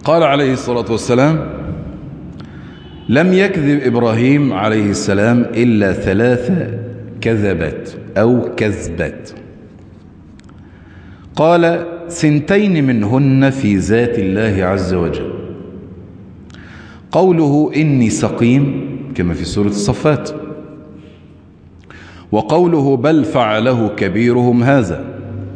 قال عليه الصلاة والسلام لم يكذب إبراهيم عليه السلام إلا ثلاث كذبات أو كذبات قال سنتين منهن في ذات الله عز وجل قوله إني سقيم كما في سورة الصفات وقوله بل فعله كبيرهم هذا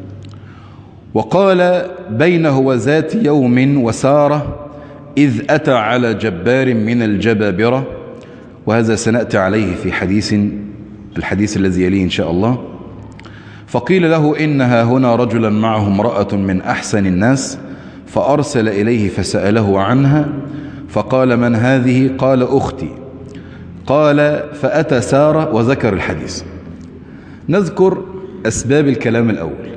وقال بينه وذات يوم وسارة إذ أتى على جبار من الجبابرة وهذا سنأتي عليه في حديث الحديث الذي يليه إن شاء الله فقيل له إنها هنا رجلا معه امرأة من أحسن الناس فأرسل إليه فسأله عنها فقال من هذه قال أختي قال فأتى سارة وذكر الحديث نذكر أسباب الكلام الأول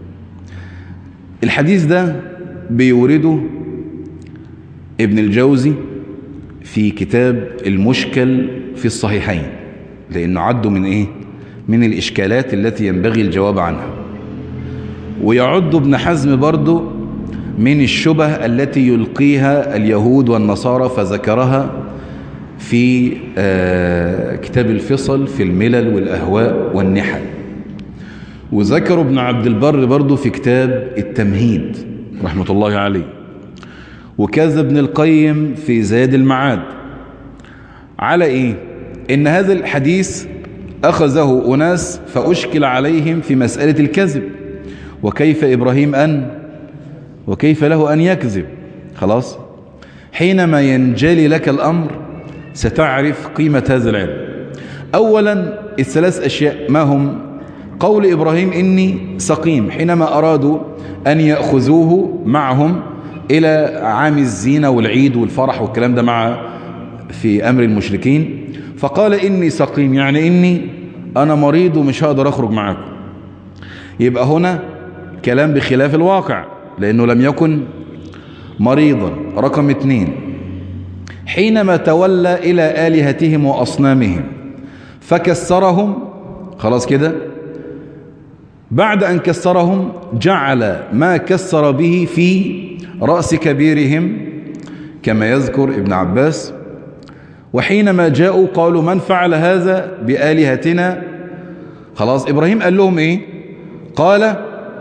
الحديث ده بيورده ابن الجوزي في كتاب المشكل في الصحيحين لأنه عده من إيه؟ من الإشكالات التي ينبغي الجواب عنها ويعد ابن حزم برضه من الشبه التي يلقيها اليهود والنصارى فذكرها في كتاب الفصل في الملل والأهواء والنحل وذكر ابن عبد البر برضه في كتاب التمهيد رحمة الله عليه وكذا ابن القيم في زاد المعاد على ايه ان هذا الحديث اخذه اناس فاشكل عليهم في مسألة الكذب وكيف ابراهيم ان وكيف له ان يكذب خلاص حينما ينجلي لك الامر ستعرف قيمة هذا العلم اولا الثلاث اشياء ما هم قول ابراهيم اني سقيم حينما ارادوا ان يأخذوه معهم إلى عام الزينة والعيد والفرح والكلام ده مع في أمر المشركين فقال إني سقيم يعني إني أنا مريض ومش هقدر أخرج معاكم يبقى هنا كلام بخلاف الواقع لأنه لم يكن مريضا رقم اثنين حينما تولى إلى آلهتهم وأصنامهم فكسرهم خلاص كده بعد أن كسرهم جعل ما كسر به في رأس كبيرهم كما يذكر ابن عباس وحينما جاءوا قالوا من فعل هذا بآلهتنا خلاص إبراهيم قال لهم إيه قال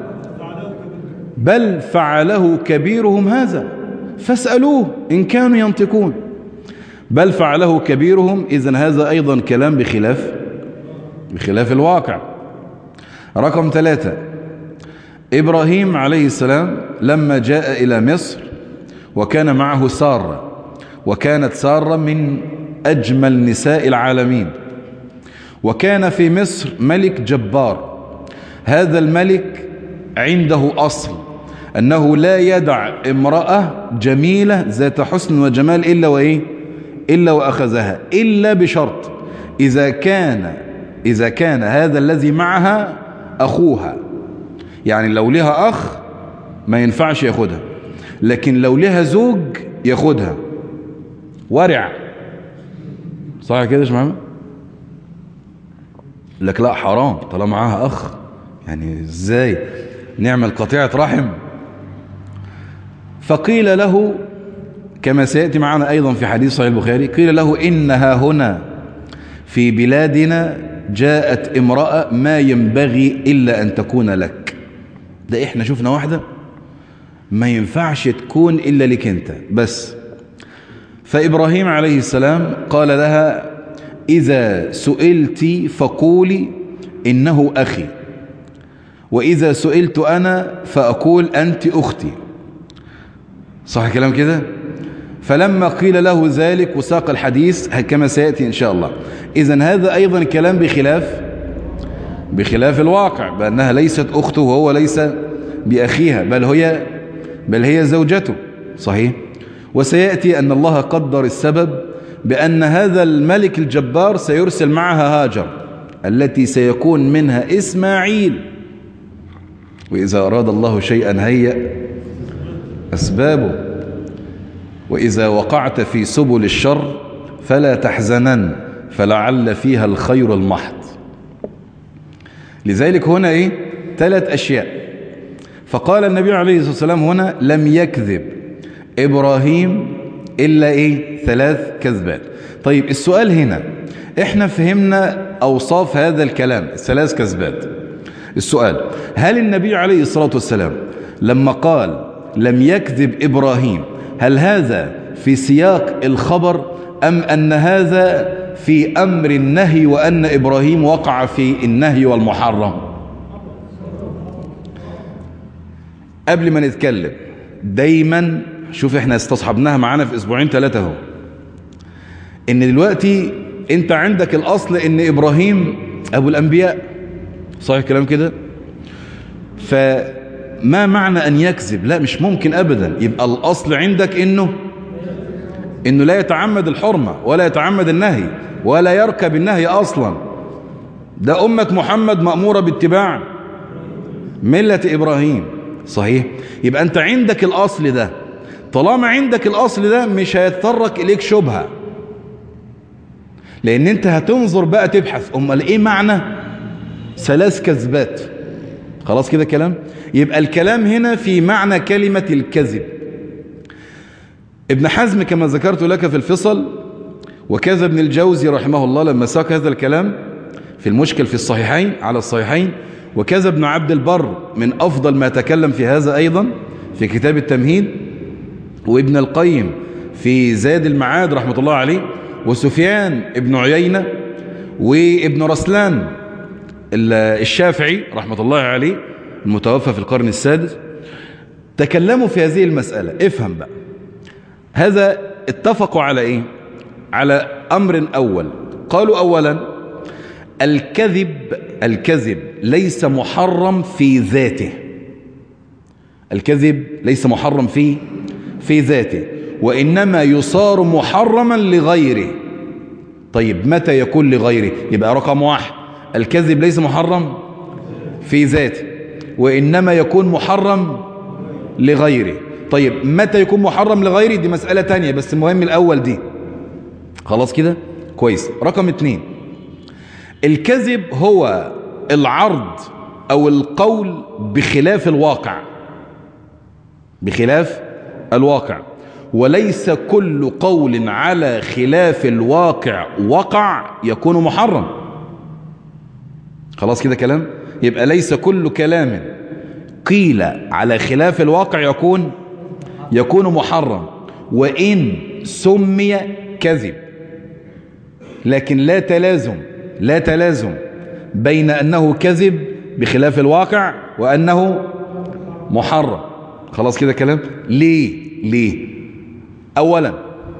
بل فعله كبيرهم هذا فاسألوه إن كانوا ينطقون بل فعله كبيرهم إذن هذا أيضا كلام بخلاف بخلاف الواقع رقم ثلاثة إبراهيم عليه السلام لما جاء إلى مصر وكان معه سارة وكانت سارة من أجمل نساء العالمين وكان في مصر ملك جبار هذا الملك عنده أصل أنه لا يدع امرأة جميلة ذات حسن وجمال إلا وإيه إلا وأخذها إلا بشرط إذا كان إذا كان هذا الذي معها أخوها يعني لو لها أخ ما ينفعش ياخدها لكن لو لها زوج ياخدها ورع صح كده يا محمد لك لا حرام طالما معاها أخ يعني ازاي نعمل قطيعة رحم فقيل له كما سيأتي معنا أيضا في حديث صحيح البخاري قيل له إنها هنا في بلادنا جاءت امرأة ما ينبغي إلا أن تكون لك ده إحنا شفنا واحدة ما ينفعش تكون إلا لك أنت بس فإبراهيم عليه السلام قال لها إذا سئلت فقولي إنه أخي وإذا سئلت أنا فأقول أنت أختي صح كلام كده فلما قيل له ذلك وساق الحديث كما سيأتي إن شاء الله إذا هذا أيضا كلام بخلاف بخلاف الواقع بأنها ليست أخته وهو ليس بأخيها بل هي بل هي زوجته صحيح وسيأتي أن الله قدر السبب بأن هذا الملك الجبار سيرسل معها هاجر التي سيكون منها إسماعيل وإذا أراد الله شيئا هيأ أسبابه وإذا وقعت في سبل الشر فلا تحزنن فلعل فيها الخير المحض لذلك هنا إيه ثلاث أشياء فقال النبي عليه الصلاة والسلام هنا لم يكذب إبراهيم إلا إيه ثلاث كذبات طيب السؤال هنا إحنا فهمنا أوصاف هذا الكلام ثلاث كذبات السؤال هل النبي عليه الصلاة والسلام لما قال لم يكذب إبراهيم هل هذا في سياق الخبر أم أن هذا في أمر النهي وأن إبراهيم وقع في النهي والمحرم قبل ما نتكلم دايما شوف احنا استصحبناها معانا في اسبوعين ثلاثة اهو ان دلوقتي انت عندك الاصل ان ابراهيم ابو الانبياء صحيح الكلام كده فما معنى ان يكذب لا مش ممكن ابدا يبقى الاصل عندك انه انه لا يتعمد الحرمة ولا يتعمد النهي ولا يركب النهي اصلا ده امة محمد مأمورة باتباع ملة ابراهيم صحيح يبقى انت عندك الاصل ده طالما عندك الاصل ده مش هيتطرق اليك شبهة لان انت هتنظر بقى تبحث امال ايه معنى ثلاث كذبات خلاص كده كلام يبقى الكلام هنا في معنى كلمة الكذب ابن حزم كما ذكرت لك في الفصل وكذا ابن الجوزي رحمه الله لما ساق هذا الكلام في المشكل في الصحيحين على الصحيحين وكذا ابن عبد البر من أفضل ما تكلم في هذا أيضا في كتاب التمهيد وابن القيم في زاد المعاد رحمة الله عليه وسفيان ابن عيينة وابن رسلان الشافعي رحمة الله عليه المتوفى في القرن السادس تكلموا في هذه المسألة افهم بقى هذا اتفقوا على ايه على امر اول قالوا اولا الكذب الكذب ليس محرم في ذاته الكذب ليس محرم في في ذاته وانما يصار محرما لغيره طيب متى يكون لغيره يبقى رقم واحد الكذب ليس محرم في ذاته وانما يكون محرم لغيره طيب متى يكون محرم لغيري دي مسألة تانية بس المهم الأول دي خلاص كده كويس رقم اتنين الكذب هو العرض أو القول بخلاف الواقع بخلاف الواقع وليس كل قول على خلاف الواقع وقع يكون محرم خلاص كده كلام يبقى ليس كل كلام قيل على خلاف الواقع يكون يكون محرم وإن سمي كذب لكن لا تلازم لا تلازم بين أنه كذب بخلاف الواقع وأنه محرم خلاص كده كلام ليه ليه أولا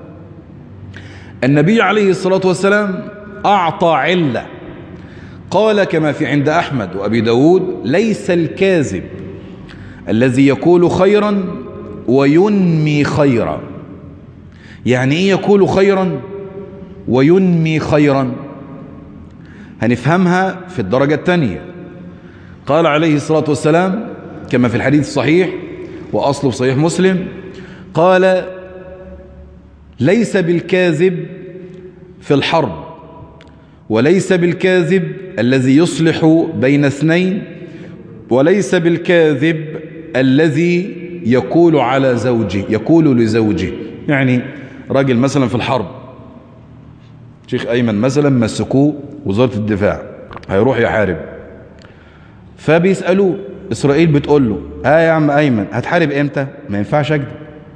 النبي عليه الصلاة والسلام أعطى علة قال كما في عند أحمد وأبي داود ليس الكاذب الذي يقول خيرا وينمي خيرا يعني ايه يقول خيرا وينمي خيرا هنفهمها في الدرجة الثانية قال عليه الصلاة والسلام كما في الحديث الصحيح وأصله في صحيح مسلم قال ليس بالكاذب في الحرب وليس بالكاذب الذي يصلح بين اثنين وليس بالكاذب الذي يقول على زوجه يقول لزوجه يعني راجل مثلا في الحرب شيخ أيمن مثلا مسكوه وزارة الدفاع هيروح يحارب فبيسألوه إسرائيل بتقول له اه يا عم أيمن هتحارب امتى ما ينفعش أكذب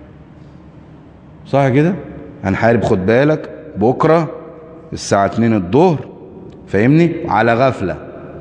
صح كده هنحارب خد بالك بكرة الساعة 2 الظهر فاهمني على غفلة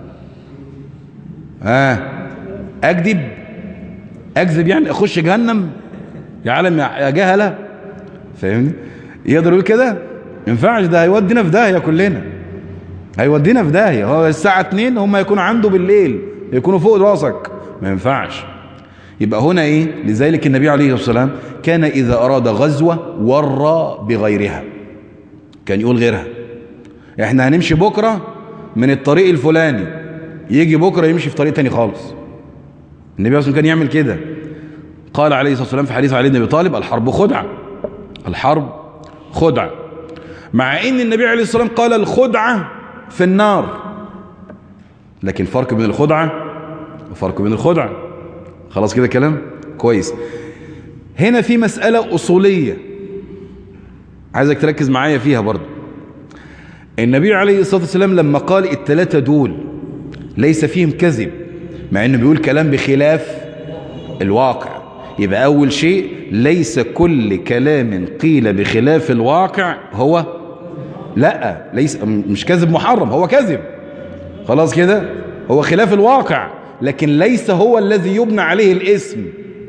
اه أكذب اكذب يعني اخش جهنم يا عالم يا جهله فاهمني يقدر يقول كده ما ينفعش ده هيودينا في داهيه كلنا هيودينا في داهيه هو الساعه 2 هم يكونوا عنده بالليل يكونوا فوق راسك ما ينفعش يبقى هنا ايه لذلك النبي عليه الصلاه والسلام كان اذا اراد غزوه ورى بغيرها كان يقول غيرها احنا هنمشي بكره من الطريق الفلاني يجي بكره يمشي في طريق تاني خالص النبي اصلا كان يعمل كده قال عليه الصلاه والسلام في حديث علي بن ابي طالب الحرب خدعه الحرب خدعه مع ان النبي عليه الصلاه والسلام قال الخدعه في النار لكن فرق بين الخدعه وفرق بين الخدعه خلاص كده كلام كويس هنا في مسألة أصولية عايزك تركز معايا فيها برضو النبي عليه الصلاة والسلام لما قال التلاتة دول ليس فيهم كذب مع انه بيقول كلام بخلاف الواقع يبقى اول شيء ليس كل كلام قيل بخلاف الواقع هو لا ليس مش كذب محرم هو كذب خلاص كده هو خلاف الواقع لكن ليس هو الذي يبنى عليه الاسم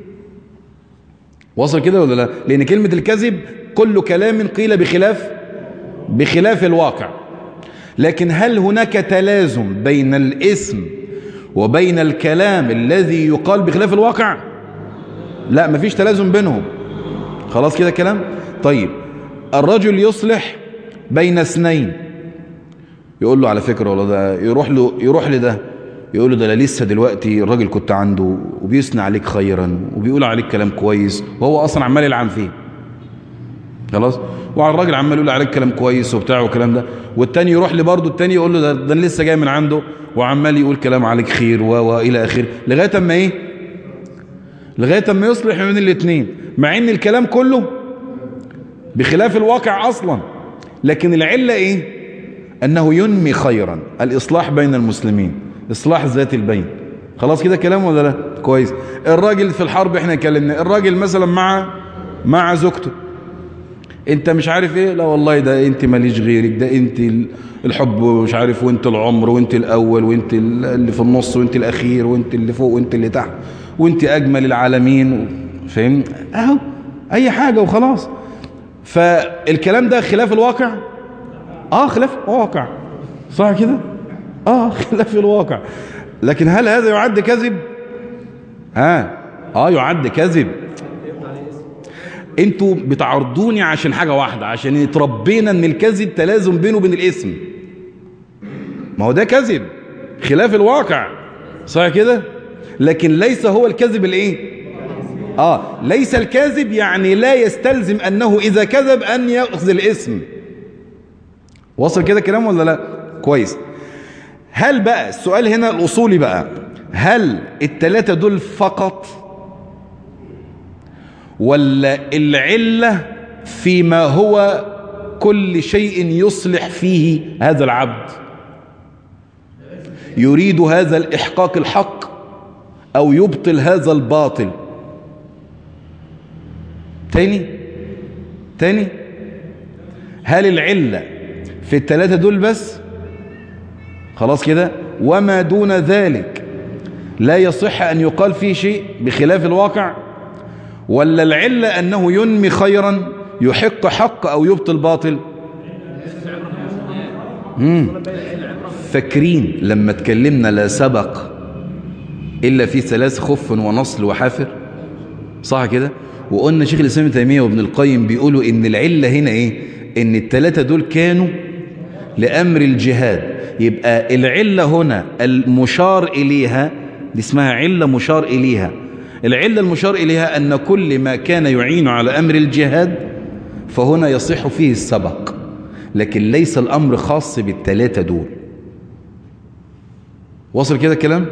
وصل كده ولا لا لان كلمة الكذب كل كلام قيل بخلاف بخلاف الواقع لكن هل هناك تلازم بين الاسم وبين الكلام الذي يقال بخلاف الواقع لا مفيش تلازم بينهم خلاص كده كلام طيب الرجل يصلح بين اثنين يقول له على فكرة والله ده يروح له يروح لده يقول له ده أنا لسه دلوقتي الراجل كنت عنده وبيثنى عليك خيرا وبيقول عليك كلام كويس وهو اصلا عمال يلعن فيه خلاص وعلى الراجل عمال يقول عليك كلام كويس وبتاع والكلام ده والتاني يروح لي برضه التاني يقول له ده, ده أنا لسه جاي من عنده وعمال يقول كلام عليك خير و والى اخره لغايه اما ايه لغايه اما يصلح بين الاثنين مع ان الكلام كله بخلاف الواقع اصلا لكن العله ايه انه ينمي خيرا الاصلاح بين المسلمين اصلاح ذات البين خلاص كده كلام ولا لا كويس الراجل في الحرب احنا اتكلمنا الراجل مثلا مع مع زوجته انت مش عارف ايه لا والله ده انت ماليش غيرك ده انت الحب مش عارف وانت العمر وانت الاول وانت اللي في النص وانت الاخير وانت اللي فوق وانت اللي تحت وانت اجمل العالمين فاهم اهو اي حاجة وخلاص فالكلام ده خلاف الواقع اه خلاف الواقع صح كده اه خلاف الواقع لكن هل هذا يعد كذب ها اه يعد كذب انتوا بتعرضوني عشان حاجة واحدة عشان اتربينا ان الكذب تلازم بينه وبين الاسم ما هو ده كذب خلاف الواقع صح كده لكن ليس هو الكذب الايه اه ليس الكاذب يعني لا يستلزم انه اذا كذب ان ياخذ الاسم وصل كده كلام ولا لا كويس هل بقى السؤال هنا الاصولي بقى هل التلاتة دول فقط ولا العلة فيما هو كل شيء يصلح فيه هذا العبد يريد هذا الإحقاق الحق أو يبطل هذا الباطل تاني تاني هل العلة في الثلاثة دول بس خلاص كده وما دون ذلك لا يصح أن يقال فيه شيء بخلاف الواقع ولا العلة أنه ينمي خيرا يحق حق أو يبطل باطل مم. فاكرين لما تكلمنا لا سبق إلا في ثلاث خف ونصل وحافر صح كده وقلنا شيخ الإسلام تيمية وابن القيم بيقولوا إن العلة هنا إيه إن الثلاثة دول كانوا لأمر الجهاد يبقى العلة هنا المشار إليها دي اسمها علة مشار إليها العلة المشار إليها أن كل ما كان يعين على أمر الجهاد فهنا يصح فيه السبق لكن ليس الأمر خاص بالثلاثة دول وصل كده الكلام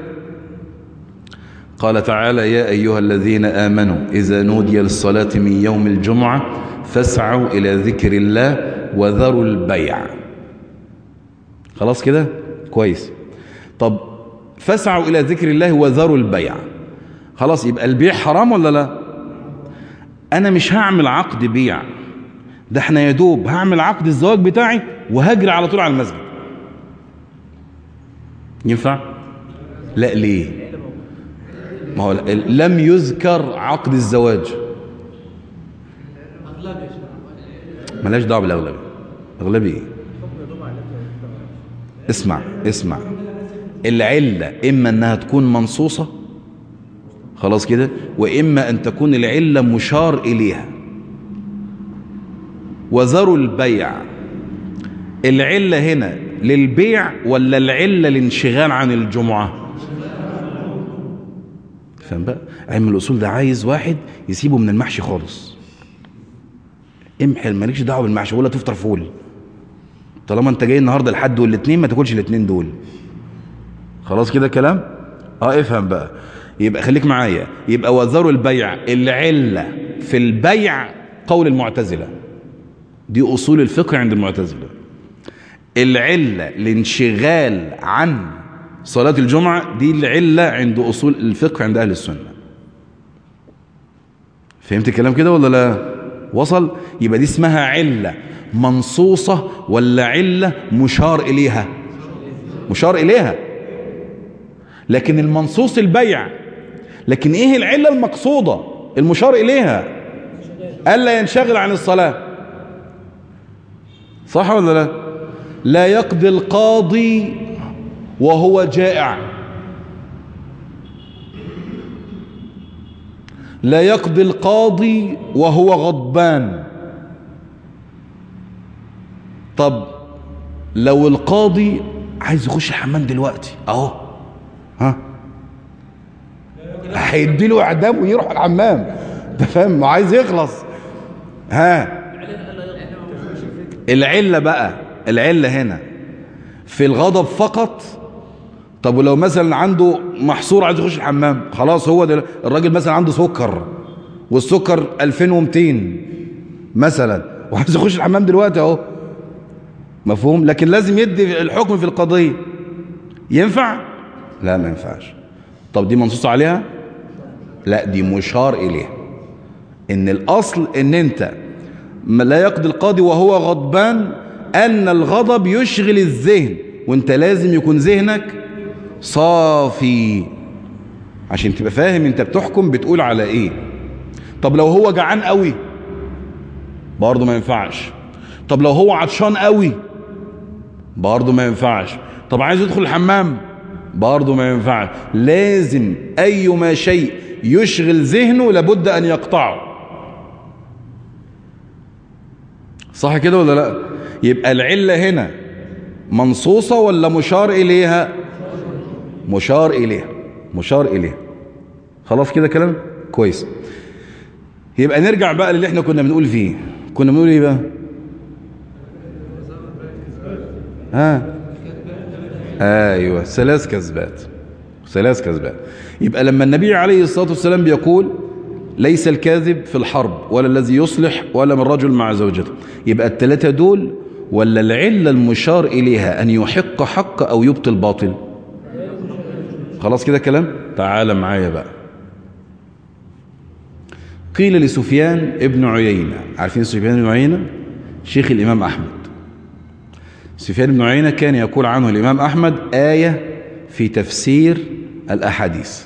قال تعالى يا أيها الذين آمنوا إذا نودي للصلاة من يوم الجمعة فاسعوا إلى ذكر الله وذروا البيع خلاص كده كويس طب فاسعوا إلى ذكر الله وذروا البيع خلاص يبقى البيع حرام ولا لا أنا مش هعمل عقد بيع ده احنا يا دوب هعمل عقد الزواج بتاعي وهجري على طول على المسجد ينفع لا ليه ما هو لم يذكر عقد الزواج ملاش دعوه بالاغلبيه اغلبي ايه اسمع اسمع العله اما انها تكون منصوصه خلاص كده واما ان تكون العله مشار اليها وذروا البيع العله هنا للبيع ولا العله للانشغال عن الجمعه فاهم بقى علم الاصول ده عايز واحد يسيبه من المحشي خالص امحل مالكش دعوه بالمحشي ولا تفطر فول طالما انت جاي النهارده الحد والاثنين ما تاكلش الاثنين دول خلاص كده كلام اه افهم بقى يبقى خليك معايا يبقى وذروا البيع العله في البيع قول المعتزلة دي أصول الفقه عند المعتزلة العلة الانشغال عن صلاة الجمعة دي العلة عند أصول الفقه عند أهل السنة فهمت الكلام كده ولا لا وصل يبقى دي اسمها علة منصوصة ولا علة مشار إليها مشار إليها لكن المنصوص البيع لكن ايه العلة المقصودة المشار إليها ألا ينشغل عن الصلاة صح ولا لا لا يقضي القاضي وهو جائع لا يقضي القاضي وهو غضبان طب لو القاضي عايز يخش الحمام دلوقتي اهو ها هيديله اعدام ويروح الحمام انت فاهم عايز يخلص ها العله بقى العله هنا في الغضب فقط طب ولو مثلا عنده محصور عايز يخش الحمام خلاص هو ده الراجل مثلا عنده سكر والسكر 2200 مثلا وعايز يخش الحمام دلوقتي اهو مفهوم لكن لازم يدي الحكم في القضيه ينفع لا ما ينفعش طب دي منصوص عليها لا دي مشار اليها ان الاصل ان انت لا يقضي القاضي وهو غضبان ان الغضب يشغل الذهن وانت لازم يكون ذهنك صافي عشان تبقى فاهم انت بتحكم بتقول على ايه طب لو هو جعان قوي برضه ما ينفعش طب لو هو عطشان قوي برضه ما ينفعش طب عايز يدخل الحمام برضه ما ينفعش لازم ايما شيء يشغل ذهنه لابد ان يقطعه صح كده ولا لا يبقى العلة هنا منصوصة ولا مشار إليها مشار إليها مشار إليها خلاص كده كلام كويس يبقى نرجع بقى للي احنا كنا بنقول فيه كنا بنقول ايه بقى ها ايوه ثلاث كذبات ثلاث كذبات يبقى لما النبي عليه الصلاة والسلام بيقول ليس الكاذب في الحرب ولا الذي يصلح ولا من رجل مع زوجته يبقى الثلاثة دول ولا العلة المشار إليها أن يحق حق أو يبطل باطل خلاص كده كلام تعال معايا بقى قيل لسفيان ابن عيينة عارفين سفيان بن عيينة شيخ الإمام أحمد سفيان بن عيينة كان يقول عنه الإمام أحمد آية في تفسير الأحاديث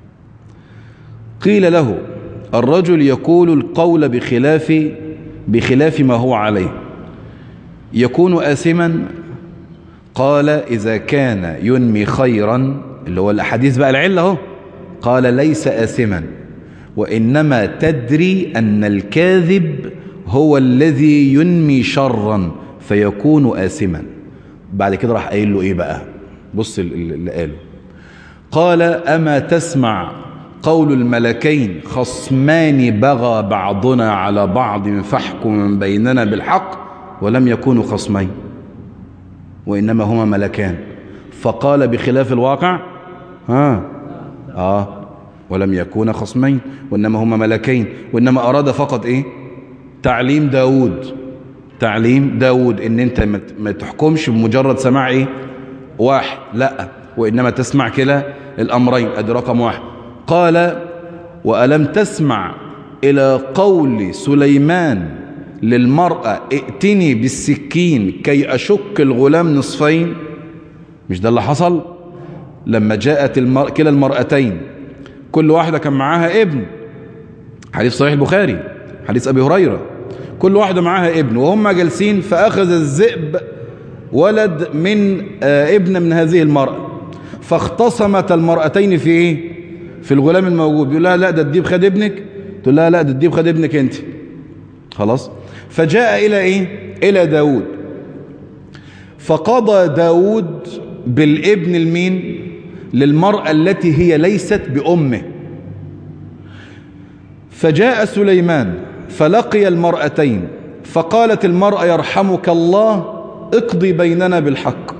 قيل له الرجل يقول القول بخلاف بخلاف ما هو عليه يكون آثما قال إذا كان ينمي خيرا اللي هو الأحاديث بقى العلة اهو قال ليس آثما وإنما تدري أن الكاذب هو الذي ينمي شرا فيكون آثما بعد كده راح قايل له إيه بقى بص اللي قاله قال أما تسمع قول الملكين خصمان بغى بعضنا على بعض فاحكم بيننا بالحق ولم يكونوا خصمين وإنما هما ملكان فقال بخلاف الواقع ها آه ولم يكون خصمين وإنما هما ملكين وإنما أراد فقط إيه تعليم داود تعليم داود إن أنت ما تحكمش بمجرد سماع إيه واحد لا وإنما تسمع كلا الأمرين أدي رقم واحد قال وألم تسمع إلى قول سليمان للمرأة ائتني بالسكين كي أشك الغلام نصفين مش ده اللي حصل لما جاءت المر... كلا المرأتين كل واحدة كان معاها ابن حديث صحيح البخاري حديث أبي هريرة كل واحدة معاها ابن وهم جالسين فأخذ الذئب ولد من آه ابن من هذه المرأة فاختصمت المرأتين في ايه في الغلام الموجود يقول لها لا ده الديب خد ابنك تقول لها لا ده الديب خد ابنك انت خلاص فجاء إلى إيه إلى داود فقضى داود بالابن المين للمرأة التي هي ليست بأمه فجاء سليمان فلقي المرأتين فقالت المرأة يرحمك الله اقضي بيننا بالحق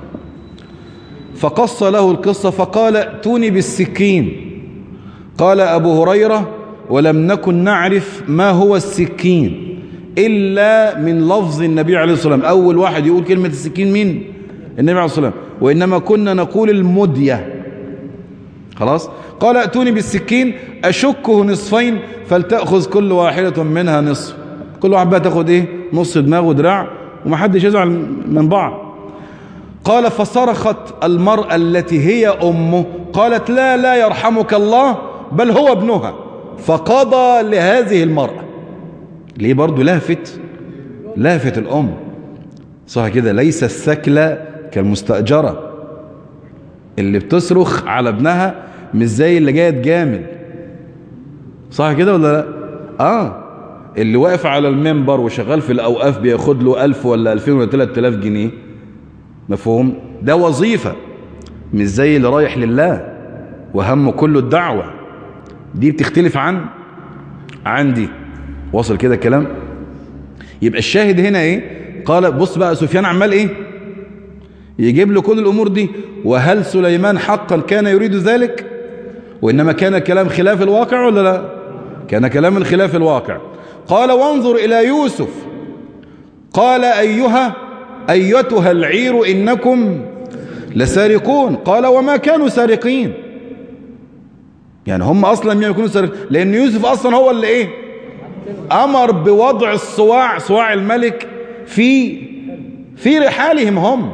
فقص له القصة فقال ائتوني بالسكين قال أبو هريرة ولم نكن نعرف ما هو السكين إلا من لفظ النبي عليه الصلاة والسلام أول واحد يقول كلمة السكين مين النبي عليه الصلاة والسلام وإنما كنا نقول المدية خلاص قال ائتوني بالسكين أشكه نصفين فلتأخذ كل واحدة منها نصف كل واحد بقى تاخد ايه نص دماغ ودراع ومحدش يزعل من بعض قال فصرخت المرأة التي هي أمه قالت لا لا يرحمك الله بل هو ابنها فقضى لهذه المرأة ليه برضو لافت لافت الأم صح كده ليس السكلة كالمستأجرة اللي بتصرخ على ابنها مش زي اللي جايه تجامل صح كده ولا لا اه اللي واقف على المنبر وشغال في الاوقاف بياخد له 1000 ولا 2000 ولا 3000 جنيه مفهوم ده وظيفه مش زي اللي رايح لله وهمه كله الدعوه دي بتختلف عن عن دي واصل كده الكلام يبقى الشاهد هنا ايه قال بص بقى سفيان عمال ايه يجيب له كل الامور دي وهل سليمان حقا كان يريد ذلك وإنما كان كلام خلاف الواقع ولا لا كان كلام الخلاف الواقع قال وانظر إلى يوسف قال أيها أيتها العير إنكم لسارقون قال وما كانوا سارقين يعني هم أصلا لم يكونوا سارقين لأن يوسف أصلا هو اللي إيه أمر بوضع الصواع صواع الملك في في رحالهم هم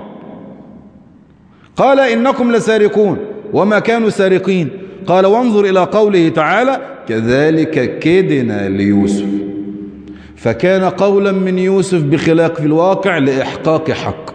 قال إنكم لسارقون وما كانوا سارقين قال وانظر إلى قوله تعالى كذلك كدنا ليوسف فكان قولا من يوسف بخلاف في الواقع لإحقاق حق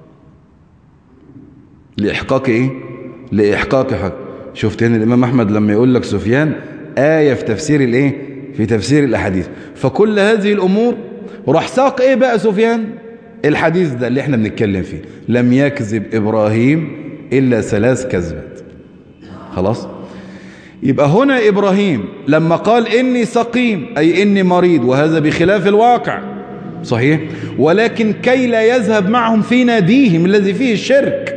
لإحقاق إيه؟ لإحقاق حق شفت هنا الإمام أحمد لما يقول لك سفيان آية في تفسير الإيه؟ في تفسير الأحاديث فكل هذه الأمور وراح ساق إيه بقى سفيان الحديث ده اللي احنا بنتكلم فيه لم يكذب إبراهيم إلا ثلاث كذبات خلاص يبقى هنا إبراهيم لما قال إني سقيم أي إني مريض وهذا بخلاف الواقع صحيح ولكن كي لا يذهب معهم في ناديهم الذي فيه الشرك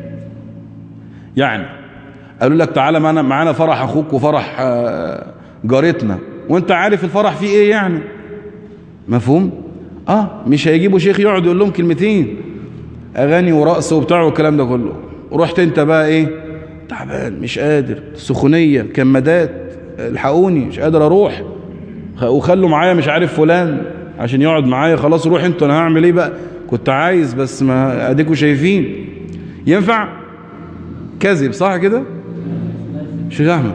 يعني قالوا لك تعالى معنا, معنا فرح أخوك وفرح جارتنا وانت عارف الفرح فيه ايه يعني مفهوم اه مش هيجيبوا شيخ يقعد يقول لهم كلمتين اغاني ورقص وبتاع والكلام ده كله رحت انت بقى ايه تعبان مش قادر سخونية كمادات الحقوني مش قادر اروح وخلوا معايا مش عارف فلان عشان يقعد معايا خلاص روح انتوا انا هعمل ايه بقى كنت عايز بس ما اديكوا شايفين ينفع كذب صح كده شيخ احمد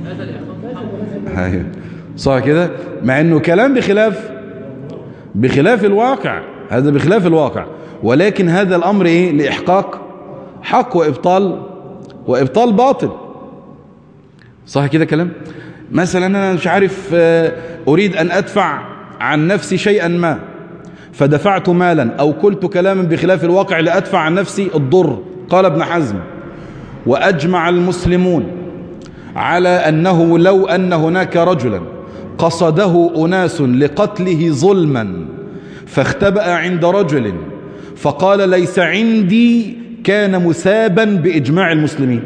ايوه صح كده مع انه كلام بخلاف بخلاف الواقع هذا بخلاف الواقع ولكن هذا الامر ايه لاحقاق حق وابطال وابطال باطل صح كده كلام مثلا انا مش عارف اريد ان ادفع عن نفسي شيئا ما فدفعت مالا او قلت كلاما بخلاف الواقع لادفع عن نفسي الضر قال ابن حزم واجمع المسلمون على انه لو ان هناك رجلا قصده اناس لقتله ظلما فاختبأ عند رجل فقال ليس عندي كان مسابا بإجماع المسلمين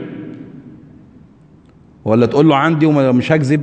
ولا تقول له عندي ومش هكذب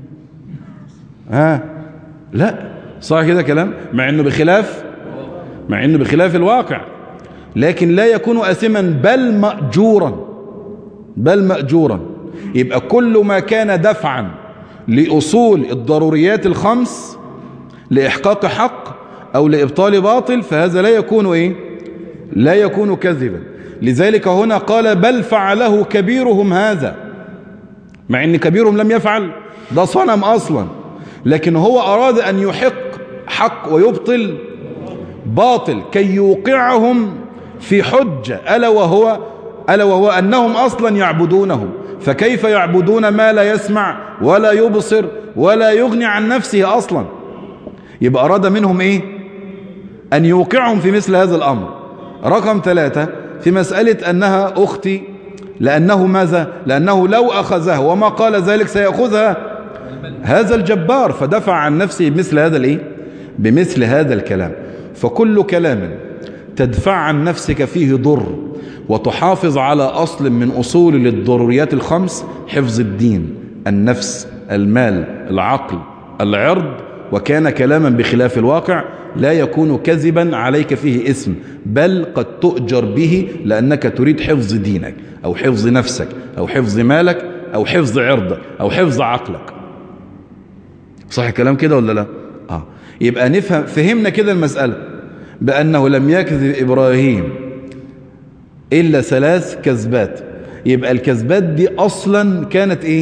ها لا صح كده كلام مع انه بخلاف مع انه بخلاف الواقع لكن لا يكون اثما بل مأجورا بل مأجورا يبقى كل ما كان دفعا لأصول الضروريات الخمس لإحقاق حق أو لإبطال باطل فهذا لا يكون إيه لا يكون كذبا لذلك هنا قال بل فعله كبيرهم هذا مع ان كبيرهم لم يفعل ده صنم اصلا لكن هو اراد ان يحق حق ويبطل باطل كي يوقعهم في حجة ألا وهو ألا وهو أنهم أصلا يعبدونه فكيف يعبدون ما لا يسمع ولا يبصر ولا يغني عن نفسه أصلا يبقى أراد منهم إيه أن يوقعهم في مثل هذا الأمر رقم ثلاثة في مسألة أنها أختي لأنه ماذا لأنه لو أخذها وما قال ذلك سيأخذها هذا الجبار فدفع عن نفسه بمثل هذا الإيه بمثل هذا الكلام فكل كلام تدفع عن نفسك فيه ضر وتحافظ على أصل من أصول للضروريات الخمس حفظ الدين النفس المال العقل العرض وكان كلاما بخلاف الواقع لا يكون كذبا عليك فيه اسم بل قد تؤجر به لأنك تريد حفظ دينك أو حفظ نفسك أو حفظ مالك أو حفظ عرضك أو حفظ عقلك صح الكلام كده ولا لا آه. يبقى نفهم فهمنا كده المسألة بأنه لم يكذب إبراهيم إلا ثلاث كذبات يبقى الكذبات دي أصلا كانت إيه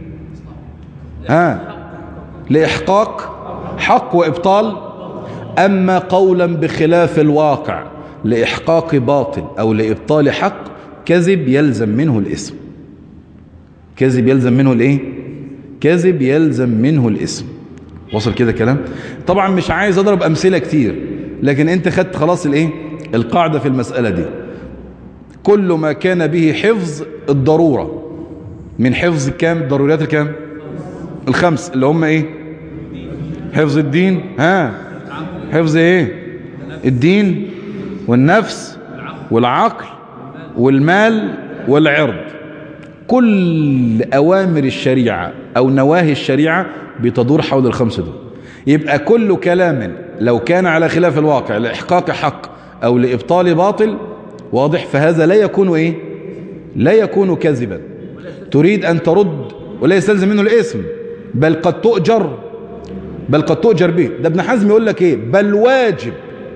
ها لإحقاق حق وإبطال أما قولا بخلاف الواقع لإحقاق باطل أو لإبطال حق كذب يلزم منه الاسم كذب يلزم منه الإيه كذب يلزم منه الاسم وصل كده كلام طبعا مش عايز أضرب أمثلة كتير لكن أنت خدت خلاص الإيه القاعدة في المسألة دي كل ما كان به حفظ الضرورة من حفظ كام ضروريات الكام الخمس اللي هم ايه حفظ الدين ها حفظ ايه الدين والنفس والعقل والمال والعرض كل اوامر الشريعة او نواهي الشريعة بتدور حول الخمسة دول يبقى كل كلام لو كان على خلاف الواقع لإحقاق حق او لإبطال باطل واضح فهذا لا يكون ايه لا يكون كذبا تريد ان ترد ولا يستلزم منه الاسم بل قد تؤجر بل قد تؤجر به ده ابن حزم يقول لك ايه بل واجب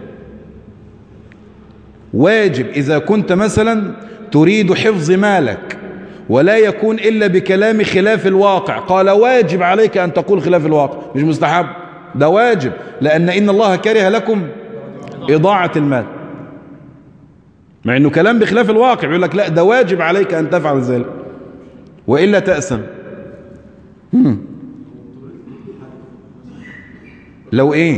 واجب اذا كنت مثلا تريد حفظ مالك ولا يكون الا بكلام خلاف الواقع قال واجب عليك ان تقول خلاف الواقع مش مستحب ده واجب لان ان الله كره لكم اضاعة المال مع انه كلام بخلاف الواقع يقول لك لا ده واجب عليك ان تفعل ذلك والا تأسم مم. لو ايه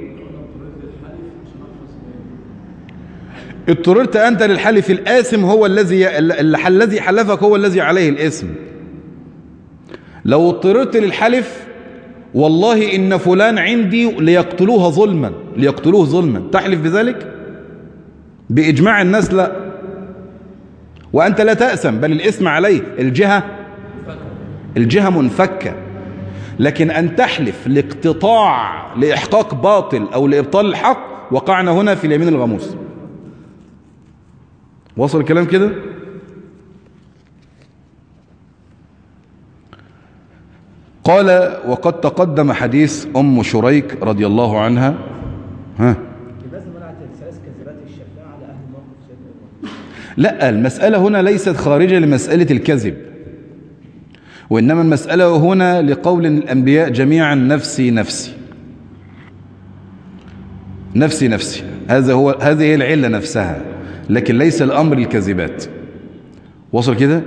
اضطررت انت للحلف الآثم هو الذي الذي حلفك هو الذي عليه الاسم لو اضطررت للحلف والله ان فلان عندي ليقتلوها ظلما ليقتلوه ظلما تحلف بذلك باجماع الناس لا وانت لا تأسم بل الاسم عليه الجهة الجهة منفكة لكن أن تحلف لاقتطاع لإحقاق باطل أو لإبطال الحق وقعنا هنا في اليمين الغموس وصل الكلام كده قال وقد تقدم حديث أم شريك رضي الله عنها ها لا المسألة هنا ليست خارجة لمسألة الكذب وإنما المسألة هنا لقول الأنبياء جميعا نفسي نفسي نفسي نفسي هذا هو هذه هي العلة نفسها لكن ليس الأمر الكذبات وصل كده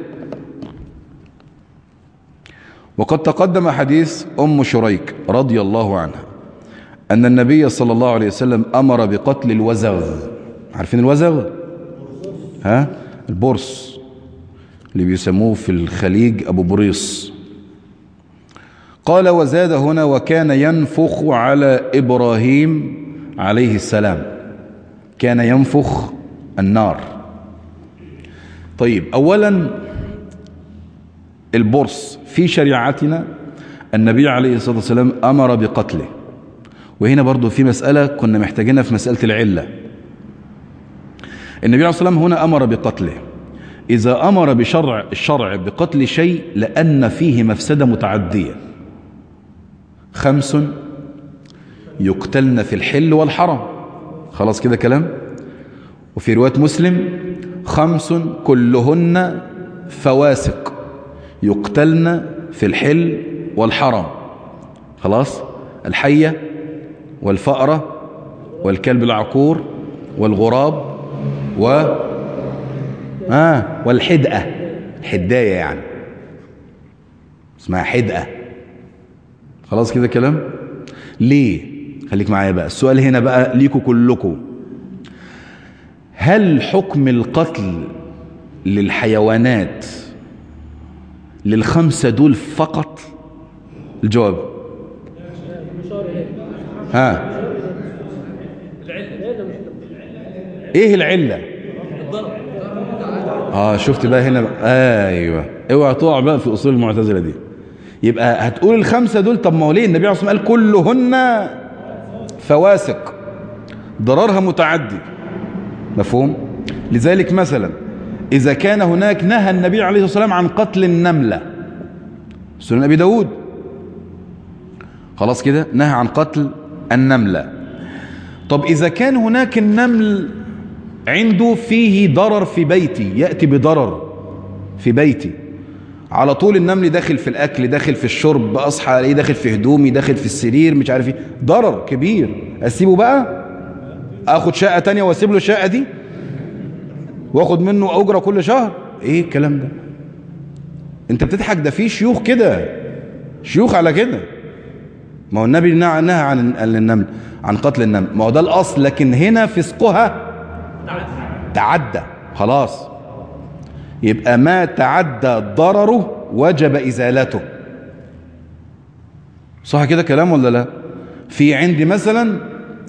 وقد تقدم حديث أم شريك رضي الله عنها أن النبي صلى الله عليه وسلم أمر بقتل الوزغ عارفين الوزغ ها البرص اللي بيسموه في الخليج أبو بريص قال وزاد هنا وكان ينفخ على إبراهيم عليه السلام كان ينفخ النار طيب أولا البرص في شريعتنا النبي عليه الصلاة والسلام أمر بقتله وهنا برضو في مسألة كنا محتاجينها في مسألة العلة النبي عليه الصلاة والسلام هنا أمر بقتله إذا أمر بشرع الشرع بقتل شيء لأن فيه مفسدة متعدية خمس يقتلن في الحل والحرم خلاص كده كلام وفي رواية مسلم خمس كلهن فواسق يقتلن في الحل والحرم خلاص الحية والفأرة والكلب العقور والغراب و آه والحدقة حداية يعني اسمها حدقة خلاص كده كلام ليه خليك معايا بقى السؤال هنا بقى ليكوا كلكم هل حكم القتل للحيوانات للخمسة دول فقط الجواب ها ايه العلة اه شفت بقى هنا بقى. ايوه اوعى تقع بقى في اصول المعتزله دي يبقى هتقول الخمسة دول طب ما هو ليه النبي عليه الصلاة والسلام قال كلهن فواسق ضررها متعدي مفهوم لذلك مثلا إذا كان هناك نهى النبي عليه الصلاة والسلام عن قتل النملة سنن أبي داود خلاص كده نهى عن قتل النملة طب إذا كان هناك النمل عنده فيه ضرر في بيتي يأتي بضرر في بيتي على طول النمل داخل في الأكل داخل في الشرب أصحى الاقيه داخل في هدومي داخل في السرير مش عارف ايه ضرر كبير أسيبه بقى أخد شقة تانية وأسيب له الشقة دي واخد منه أجرة كل شهر ايه الكلام ده انت بتضحك ده في شيوخ كده شيوخ على كده ما هو النبي نهى عن النمل عن قتل النمل ما هو ده الأصل لكن هنا فسقها تعدى خلاص يبقى ما تعدى ضرره وجب إزالته صح كده كلام ولا لا في عندي مثلا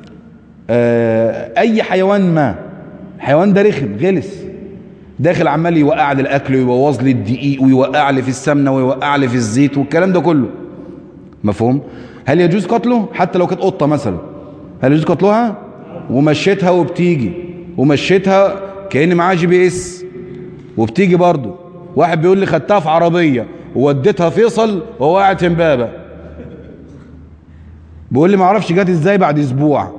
أي حيوان ما حيوان ده رخم غلس داخل عمال يوقع لي الاكل ويبوظ لي الدقيق ويوقع لي في السمنه ويوقع لي في الزيت والكلام ده كله مفهوم هل يجوز قتله حتى لو كانت قطه مثلا هل يجوز قتلها ومشيتها وبتيجي ومشيتها كأن معاها جي بي اس وبتيجي برضه واحد بيقول لي خدتها في عربيه ووديتها فيصل وهو قاعد في امبابه بيقول لي ما اعرفش جت ازاي بعد اسبوع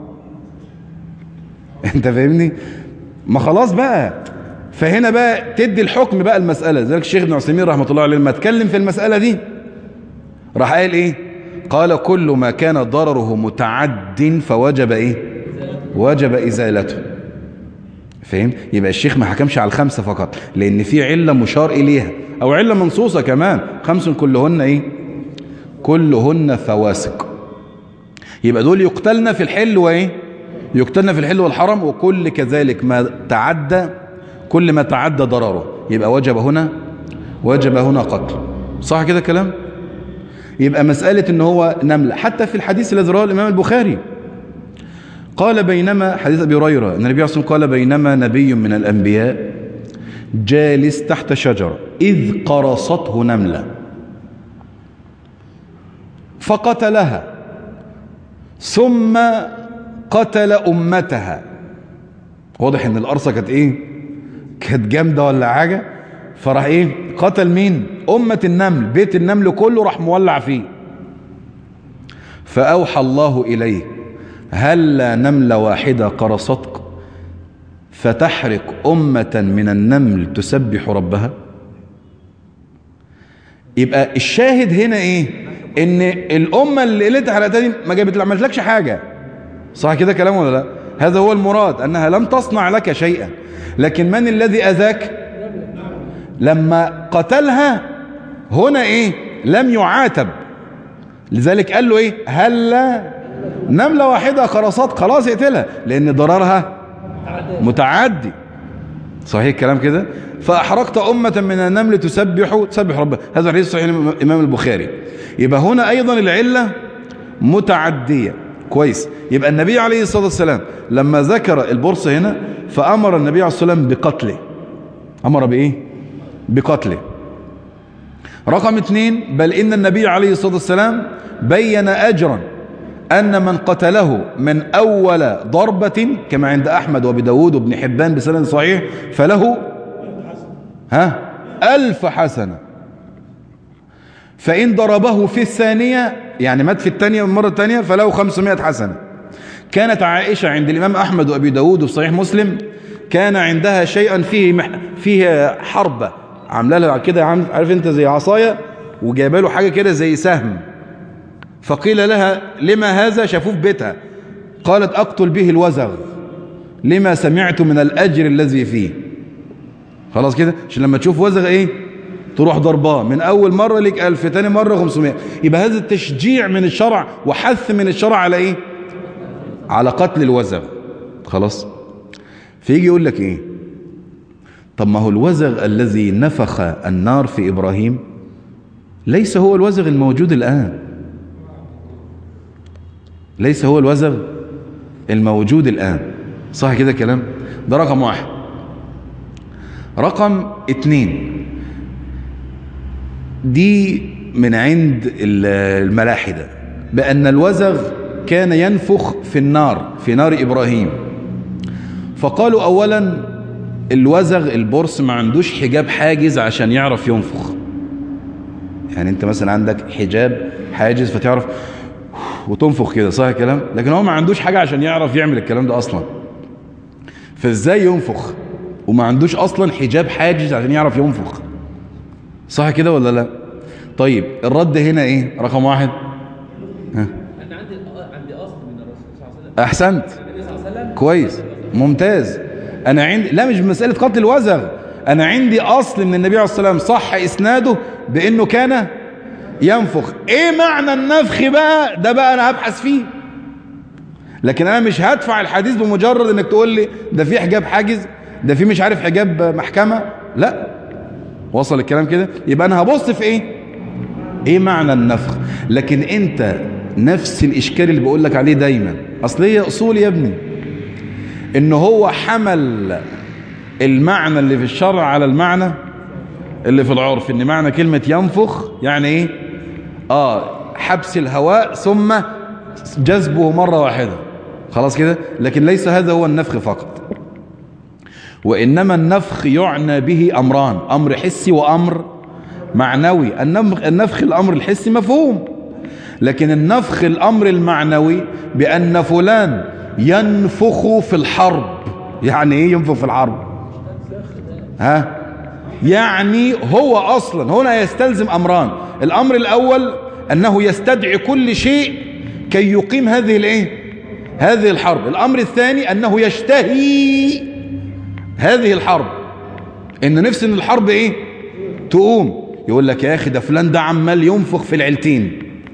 انت فاهمني ما خلاص بقى فهنا بقى تدي الحكم بقى المسألة ذلك الشيخ ابن عثيمين رحمة الله عليه لما اتكلم في المسألة دي راح قال ايه قال كل ما كان ضرره متعد فوجب ايه وجب ازالته فهم يبقى الشيخ ما حكمش على الخمسة فقط لان في علة مشار اليها او علة منصوصة كمان خمس كلهن ايه كلهن فواسق يبقى دول يقتلن في الحل وايه يقتلن في الحل والحرم وكل كذلك ما تعدى كل ما تعدى ضرره يبقى وجب هنا وجب هنا قتل صح كده كلام يبقى مسألة ان هو نملة حتى في الحديث الذي رواه الامام البخاري قال بينما حديث ابي هريره ان النبي عليه الصلاه قال بينما نبي من الانبياء جالس تحت شجره اذ قرصته نمله فقتلها ثم قتل امتها واضح ان القرصه كانت ايه كانت جامده ولا حاجه فراح ايه قتل مين امه النمل بيت النمل كله راح مولع فيه فاوحى الله اليه هل نمله واحده قرصتك فتحرق امه من النمل تسبح ربها يبقى الشاهد هنا ايه ان الامه اللي انت حرقتها دي ما جابت عملتلكش حاجه صح كده كلام ولا لا هذا هو المراد انها لم تصنع لك شيئا لكن من الذي اذاك لما قتلها هنا ايه لم يعاتب لذلك قال له ايه هلا نمله واحده خرصات خلاص اقتلها لان ضررها متعدي صحيح الكلام كده فاحرقت امه من النمل تسبح تسبح ربها هذا حديث صحيح الامام البخاري يبقى هنا ايضا العله متعديه كويس يبقى النبي عليه الصلاه والسلام لما ذكر البرص هنا فامر النبي عليه الصلاه والسلام بقتله امر بايه بقتله رقم اثنين بل ان النبي عليه الصلاه والسلام بين اجرا أن من قتله من أول ضربة كما عند أحمد وابي داود وابن حبان بسند صحيح فله ها ألف حسنة فإن ضربه في الثانية يعني مات في الثانية المرة الثانية فله خمسمائة حسنة كانت عائشة عند الإمام أحمد وأبي داود وفي صحيح مسلم كان عندها شيئا فيه مح... فيه حربة عامله لها كده عارف انت زي عصاية وجايبه له حاجة كده زي سهم فقيل لها لما هذا شافوه في بيتها قالت أقتل به الوزغ لما سمعت من الأجر الذي فيه خلاص كده عشان لما تشوف وزغ ايه تروح ضرباه من أول مرة لك ألف تاني مرة خمسمائة يبقى هذا التشجيع من الشرع وحث من الشرع على ايه على قتل الوزغ خلاص فيجي يقول لك ايه طب ما هو الوزغ الذي نفخ النار في إبراهيم ليس هو الوزغ الموجود الآن ليس هو الوزغ الموجود الآن صح كده كلام ده رقم واحد رقم اتنين دي من عند الملاحدة بأن الوزغ كان ينفخ في النار في نار إبراهيم فقالوا أولا الوزغ البرص ما عندوش حجاب حاجز عشان يعرف ينفخ يعني انت مثلا عندك حجاب حاجز فتعرف وتنفخ كده صح الكلام لكن هو ما عندوش حاجة عشان يعرف يعمل الكلام ده أصلا فازاي ينفخ وما عندوش أصلا حجاب حاجز عشان يعرف ينفخ صح كده ولا لا طيب الرد هنا ايه رقم واحد ها. انا عندي عندي اصل من الرسول صلى الله عليه وسلم احسنت النبي صلى الله عليه وسلم كويس ممتاز انا عندي لا مش مسألة قتل الوزغ انا عندي اصل من النبي عليه الصلاة والسلام صح اسناده بانه كان ينفخ ايه معنى النفخ بقى ده بقى انا هبحث فيه لكن انا مش هدفع الحديث بمجرد انك تقول لي ده في حجاب حاجز ده في مش عارف حجاب محكمة لا وصل الكلام كده يبقى انا هبص في ايه ايه معنى النفخ لكن انت نفس الاشكال اللي بقول لك عليه دايما اصل هي اصول يا ابني ان هو حمل المعنى اللي في الشرع على المعنى اللي في العرف ان معنى كلمة ينفخ يعني ايه اه حبس الهواء ثم جذبه مرة واحدة خلاص كده لكن ليس هذا هو النفخ فقط وإنما النفخ يعنى به أمران أمر حسي وأمر معنوي النفخ, النفخ الأمر الحسي مفهوم لكن النفخ الأمر المعنوي بأن فلان ينفخ في الحرب يعني إيه ينفخ في الحرب ها يعني هو أصلا هنا يستلزم أمران الأمر الأول أنه يستدعي كل شيء كي يقيم هذه الإيه هذه الحرب الأمر الثاني أنه يشتهي هذه الحرب إن نفس إن الحرب إيه تقوم يقول لك يا أخي ده فلان ده عمال ينفخ في العيلتين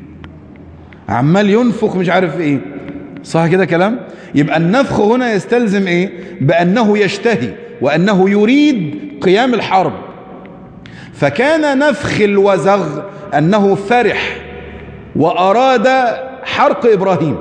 عمال ينفخ مش عارف إيه صح كده كلام يبقى النفخ هنا يستلزم إيه بأنه يشتهي وأنه يريد قيام الحرب فكان نفخ الوزغ أنه فرح وأراد حرق إبراهيم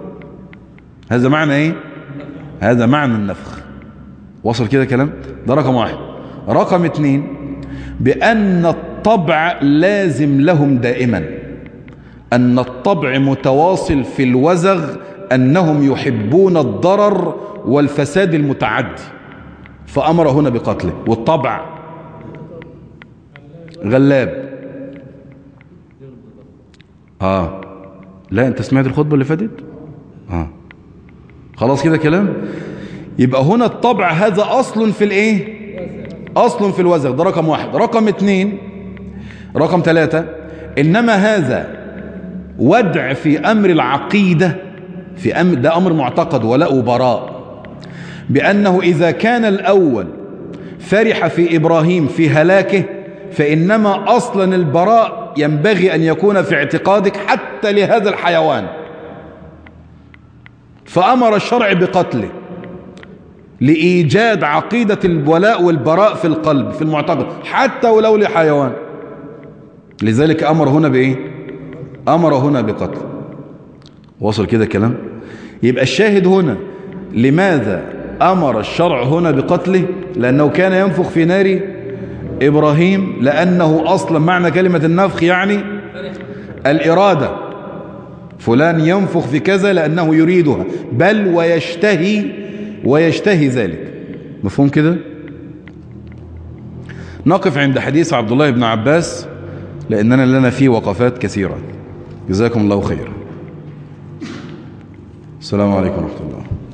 هذا معنى إيه هذا معنى النفخ وصل كده كلام ده رقم واحد رقم اتنين بأن الطبع لازم لهم دائما أن الطبع متواصل في الوزغ أنهم يحبون الضرر والفساد المتعدي فأمر هنا بقتله والطبع غلاب آه لا أنت سمعت الخطبة اللي فاتت آه خلاص كده كلام يبقى هنا الطبع هذا أصل في الإيه أصل في الوزغ ده رقم واحد رقم اتنين رقم ثلاثة إنما هذا ودع في أمر العقيدة في أمر ده أمر معتقد ولاء وبراء بأنه إذا كان الأول فرح في إبراهيم في هلاكه فإنما أصلا البراء ينبغي أن يكون في اعتقادك حتى لهذا الحيوان فأمر الشرع بقتله لإيجاد عقيدة الولاء والبراء في القلب في المعتقد حتى ولو لحيوان لذلك أمر هنا بإيه أمر هنا بقتل وصل كده كلام يبقى الشاهد هنا لماذا أمر الشرع هنا بقتله لأنه كان ينفخ في نار إبراهيم لأنه أصلا معنى كلمة النفخ يعني الإرادة فلان ينفخ في كذا لأنه يريدها بل ويشتهي ويشتهي ذلك مفهوم كده نقف عند حديث عبد الله بن عباس لأننا لنا فيه وقفات كثيرة جزاكم الله خيرا السلام عليكم ورحمة الله